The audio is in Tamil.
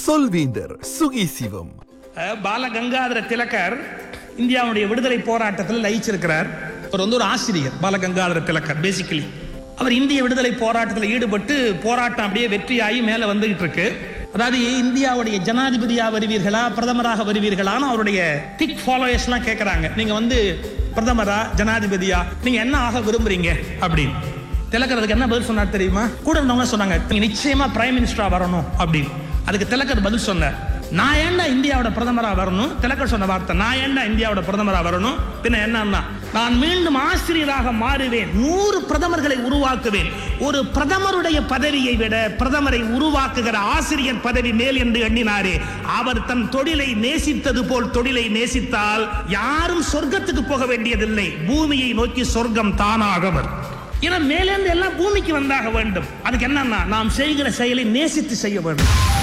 சொல்வீந்தர் சுகி சிவம் அஹ், பாலகங்காதர திலகர் இந்தியாவுடைய விடுதலை போராட்டத்தில் லயிச்சிருக்கிறார் அவர் வந்து ஒரு ஆசிரியர் பாலகங்காதர திலகர் பேசிக்கலி அவர் இந்திய விடுதலை போராட்டத்தில் ஈடுபட்டு போராட்டம் அப்படியே வெற்றியாகி மேலே வந்துகிட்டு இருக்கு அதாவது இந்தியாவுடைய ஜனாதிபதியா வருவீர்களா பிரதமராக வருவீர்களான்னு அவருடைய திக் ஃபாலோயர்ஸ்லாம் கேட்குறாங்க நீங்க வந்து பிரதமரா ஜனாதிபதியா நீங்க என்ன ஆக விரும்புறீங்க அப்படின்னு திலகர் அதுக்கு என்ன பதில் சொன்னார் தெரியுமா கூட இருந்தவங்க சொன்னாங்க நீங்க நிச்சயமா பிரைம் மினிஸ்டரா வரணும் அப்படின்னு அதுக்கு திலகர் பதில் சொன்னார் நான் ஏன்டா இந்தியாவோட பிரதமரா வரணும் திலகர் சொன்ன வார்த்தை நான் ஏன்டா இந்தியாவோட பிரதமரா வரணும் பின்ன என்னன்னா நான் மீண்டும் ஆசிரியராக மாறுவேன் நூறு பிரதமர்களை உருவாக்குவேன் ஒரு பிரதமருடைய பதவியை விட பிரதமரை உருவாக்குகிற ஆசிரியர் பதவி மேல் என்று எண்ணினாரே அவர் தன் தொழிலை நேசித்தது போல் தொழிலை நேசித்தால் யாரும் சொர்க்கத்துக்கு போக வேண்டியதில்லை பூமியை நோக்கி சொர்க்கம் தானாக வரும் ஏன்னா மேலேந்து எல்லாம் பூமிக்கு வந்தாக வேண்டும் அதுக்கு என்னன்னா நாம் செய்கிற செயலை நேசித்து செய்ய வேண்டும்